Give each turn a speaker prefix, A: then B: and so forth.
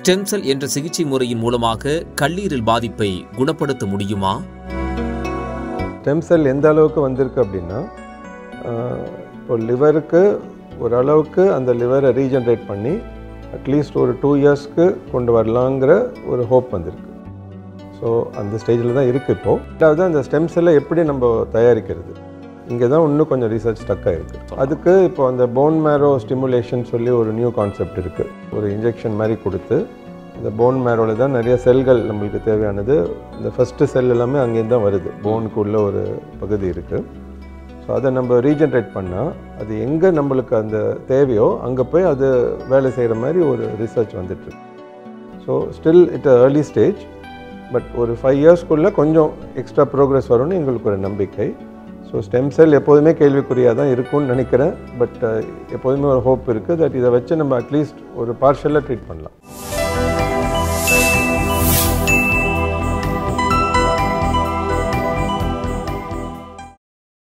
A: stem cell என்ற சிகிச்சை முறையின் மூலமாக கல்லீரல் பாதிப்பை குணப்படுத்த முடியுமா
B: ஸ்டெம் செல் எந்த அளவுக்கு வந்திருக்கு அப்படின்னா ஆஹ், இப்போ லிவருக்கு ஓரளவுக்கு அந்த லிவரை ரீஜென்ரேட் பண்ணி அட்லீஸ்ட் ஒரு டூ இயர்ஸ்க்கு கொண்டு வரலாங்கிற ஒரு ஹோப் வந்திருக்கு ஸோ அந்த ஸ்டேஜில் தான் இருக்குது இப்போது ரெண்டாவது அந்த ஸ்டெம் செல்லை எப்படி நம்ம தயாரிக்கிறது இங்கே தான் இன்னும் கொஞ்சம் ரிசர்ச் ஸ்டக் ஆகிருக்கு அதுக்கு இப்போ அந்த போன் மேரோ ஸ்டிமுலேஷன் சொல்லி ஒரு நியூ கான்செப்ட் இருக்குது ஒரு இன்ஜெக்ஷன் மாதிரி கொடுத்து இந்த போன் மேரோவில் தான் நிறைய செல்கள் நம்மளுக்கு தேவையானது இந்த ஃபஸ்ட்டு செல் எல்லாமே அங்கேருந்து தான் வருது போனுக்குள்ள ஒரு பகுதி இருக்குது ஸோ அதை நம்ம ரீஜென்ரேட் பண்ணால் அது எங்கே நம்மளுக்கு அந்த தேவையோ அங்கே போய் அது வேலை செய்கிற மாதிரி ஒரு ரிசர்ச் வந்துட்டுருக்கு so still it early stage but ஒரு ஃபைவ் இயர்ஸ்க்குள்ளே கொஞ்சம் எக்ஸ்ட்ரா ப்ரோக்ரஸ் வரும்னு எங்களுக்கு ஒரு நம்பிக்கை ஸோ ஸ்டெம் செல் எப்போதுமே கேள்விக்குறியாக தான் இருக்கும்னு நினைக்கிறேன் பட் எப்போதுமே ஒரு ஹோப் இருக்குது தட் இதை வச்சு நம்ம அட்லீஸ்ட் ஒரு பார்ஷலாக ட்ரீட் பண்ணலாம்